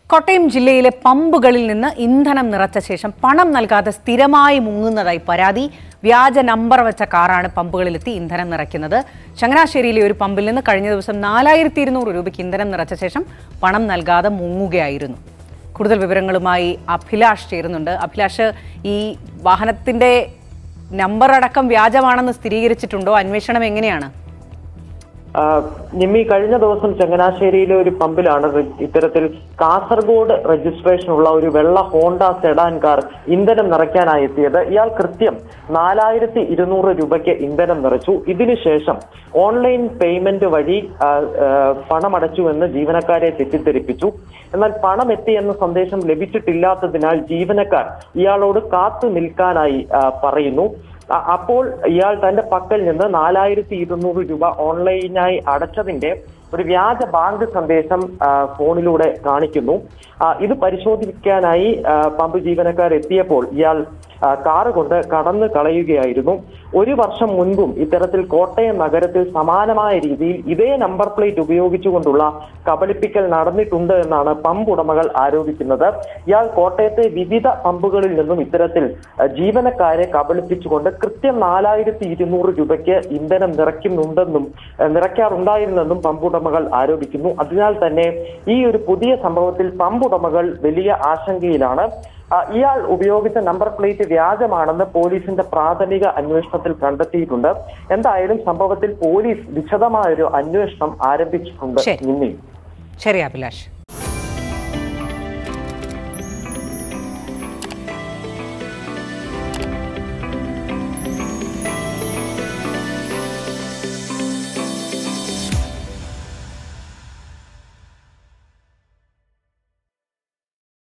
കോട്ടയം ജില്ലയിലെ പമ്പുകളിൽ നിന്ന് ഇന്ധനം നിറച്ച ശേഷം പണം നൽകാതെ സ്ഥിരമായി മുങ്ങുന്നതായി പരാതി വ്യാജ നമ്പർ വെച്ച കാറാണ് പമ്പുകളിലെത്തി ഇന്ധനം നിറയ്ക്കുന്നത് ചങ്ങനാശ്ശേരിയിലെ ഒരു പമ്പിൽ നിന്ന് കഴിഞ്ഞ ദിവസം നാലായിരത്തി ഇരുന്നൂറ് രൂപയ്ക്ക് ഇന്ധനം നിറച്ച ശേഷം പണം നൽകാതെ മുങ്ങുകയായിരുന്നു കൂടുതൽ വിവരങ്ങളുമായി അഭിലാഷ് ചേരുന്നുണ്ട് അഭിലാഷ് ഈ വാഹനത്തിന്റെ നമ്പർ അടക്കം വ്യാജമാണെന്ന് സ്ഥിരീകരിച്ചിട്ടുണ്ടോ അന്വേഷണം എങ്ങനെയാണ് ആ, നിമ്മി കഴിഞ്ഞ ദിവസം ചങ്ങനാശ്ശേരിയിലെ ഒരു പമ്പിലാണ് റെ- ഇത്തരത്തിൽ കാസർഗോഡ് രജിസ്ട്രേഷൻ ഉള്ള ഒരു വെള്ള ഹോണ്ട സെഡാൻ കാർ ഇന്ധനം നിറയ്ക്കാനായി എത്തിയത് ഇയാൾ കൃത്യം നാലായിരത്തി ഇരുന്നൂറ് രൂപയ്ക്ക് ഇന്ധനം നിറച്ചു ഇതിനുശേഷം ഓൺലൈൻ പേയ്മെന്റ് വഴി ആ, ആ, പണമടച്ചുവെന്ന് ജീവനക്കാരെ തെറ്റിദ്ധരിപ്പിച്ചു എന്നാൽ പണം എത്തി എന്ന സന്ദേശം ലഭിച്ചിട്ടില്ലാത്തതിനാൽ ജീവനക്കാർ ഇയാളോട് കാത്തു നിൽക്കാനായി ആ, പറയുന്നു അ- അപ്പോൾ ഇയാൾ തന്റെ പക്കൽ നിന്ന് നാലായിരത്തി ഇരുന്നൂറ് രൂപ ഓൺലൈനായി അടച്ചതിന്റെ ഒരു വ്യാജ ബാങ്ക് സന്ദേശം ആ, ഫോണിലൂടെ കാണിക്കുന്നു ആ, ഇത് പരിശോധിക്കാനായി ആ, പമ്പ് ജീവനക്കാർ എത്തിയപ്പോൾ ഇയാൾ ആ, കാറ് കൊണ്ട് കടന്നു കളയുകയായിരുന്നു ഒരു വർഷം മുൻപും ഇത്തരത്തിൽ കോട്ടയം നഗരത്തിൽ സമാനമായ രീതിയിൽ ഇതേ നമ്പർ പ്ലേറ്റ് ഉപയോഗിച്ചുകൊണ്ടുള്ള കബളിപ്പിക്കൽ നടന്നിട്ടുണ്ട് എന്നാണ് പമ്പ് ഉടമകൾ ആരോപിക്കുന്നത് ഇയാൾ കോട്ടയത്തെ വിവിധ പമ്പുകളിൽ നിന്നും ഇത്തരത്തിൽ ആ, ജീവനക്കാരെ കബളിപ്പിച്ചുകൊണ്ട് കൃത്യം നാലായിരത്തി ഇരുന്നൂറ് രൂപയ്ക്ക് ഇന്ധനം നിറയ്ക്കുന്നുണ്ടെന്നും ആ, നിറയ്ക്കാറുണ്ടായിരുന്നെന്നും പമ്പ് ഉടമകൾ ആരോപിക്കുന്നു അതിനാൽ തന്നെ ഈ ഒരു പുതിയ സംഭവത്തിൽ പമ്പ് ഉടമകൾ വലിയ ആശങ്കയിലാണ് ആ, ഇയാൾ ഉപയോഗിച്ച നമ്പർ പ്ലേറ്റ് വ്യാജമാണെന്ന് പോലീസിന്റെ പ്രാഥമിക അന്വേഷണത്തിൽ കണ്ടെത്തിയിട്ടുണ്ട് എന്തായാലും സംഭവത്തിൽ പോലീസ് വിശദമായൊരു അന്വേഷണം ആരംഭിച്ചിട്ടുണ്ട് ശരി. നിന്നി ശരി അഭിലാഷ്